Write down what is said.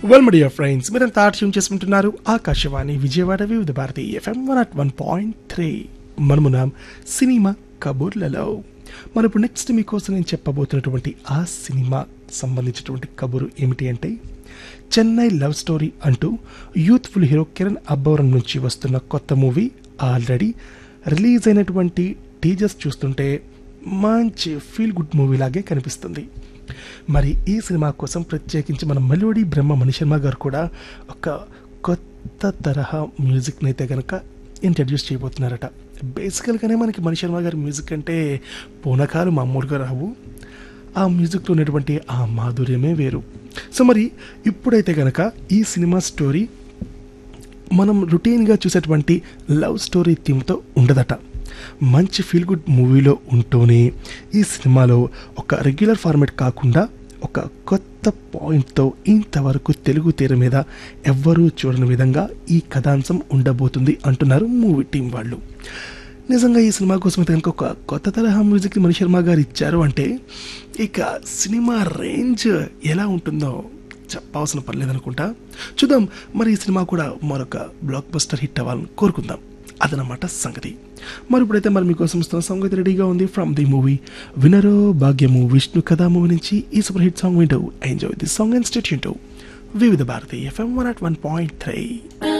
well media friends మీరంతా tune చేసుకుంటున్నారు Akashvani Vijayawada Vividh Bharati FM one at one point three మనమున్నాం cinema కబుర్లలో మరి ఇప్పుడు నెక్స్ట్ మీకోసం నేను చెప్పబోతున్నటువంటి ఆ సినిమా సంబంధించినటువంటి కబురు ఏమిటి అంటే చెన్నై లవ్ స్టోరీ అంటూ యూత్ఫుల్ హీరో కిరణ్ అబ్బవరం నుంచి వస్తున్న కొత్త మూవీ ఆల్రెడీ రిలీజ్ అయినటువంటి టీజర్స్ చూస్తుంటే మంచి ఫీల్ గుడ్ మూవీ లాగే కనిపిస్తుంది మరి ఈ సినిమా కోసం ప్రత్యేకించి మన మెలోడీ బ్రహ్మ మణిశర్మ గారు కూడా ఒక కొత్త తరహా మ్యూజిక్ని అయితే కనుక ఇంట్రడ్యూస్ చేయబోతున్నారట బేసికల్గానే మనకి మణిశర్మ గారి మ్యూజిక్ అంటే పూనకాలు మామూలుగా రావు ఆ మ్యూజిక్లో ఉన్నటువంటి ఆ మాధుర్యమే వేరు సో మరి ఇప్పుడైతే కనుక ఈ సినిమా స్టోరీ మనం రొటీన్గా చూసేటువంటి లవ్ స్టోరీ థీమ్తో ఉండదట మంచి ఫీల్ గుడ్ మూవీలో ఉంటూనే ఈ సినిమాలో ఒక రెగ్యులర్ ఫార్మాట్ కాకుండా ఒక కొత్త పాయింట్తో ఇంతవరకు తెలుగు తెర మీద ఎవ్వరూ చూడని విధంగా ఈ కథాంశం ఉండబోతుంది అంటున్నారు మూవీ టీం వాళ్ళు నిజంగా ఈ సినిమా కోసం అయితే కనుక ఒక కొత్త తరహా మ్యూజిక్ మణి శర్మ గారు ఇచ్చారు అంటే ఇక సినిమా రేంజ్ ఎలా ఉంటుందో చెప్పాల్సిన పని లేదనుకుంటా చూద్దాం మరి ఈ సినిమా కూడా మరొక బ్లాక్ బస్టర్ హిట్ అవ్వాలని కోరుకుందాం అదనమాట సంగతి మరి ఇప్పుడైతే మరి మీకోసం ఇస్తున్న సాంగ్ అయితే రెడీగా ఉంది ఫ్రమ్ ది మూవీ వినరో భాగ్యము విష్ణు కథా మూవీ నుంచి ఈ సూపర్ హిట్ సాంగ్ వింటూ enjoy the song and stay Vividh Bharati FM one at one point three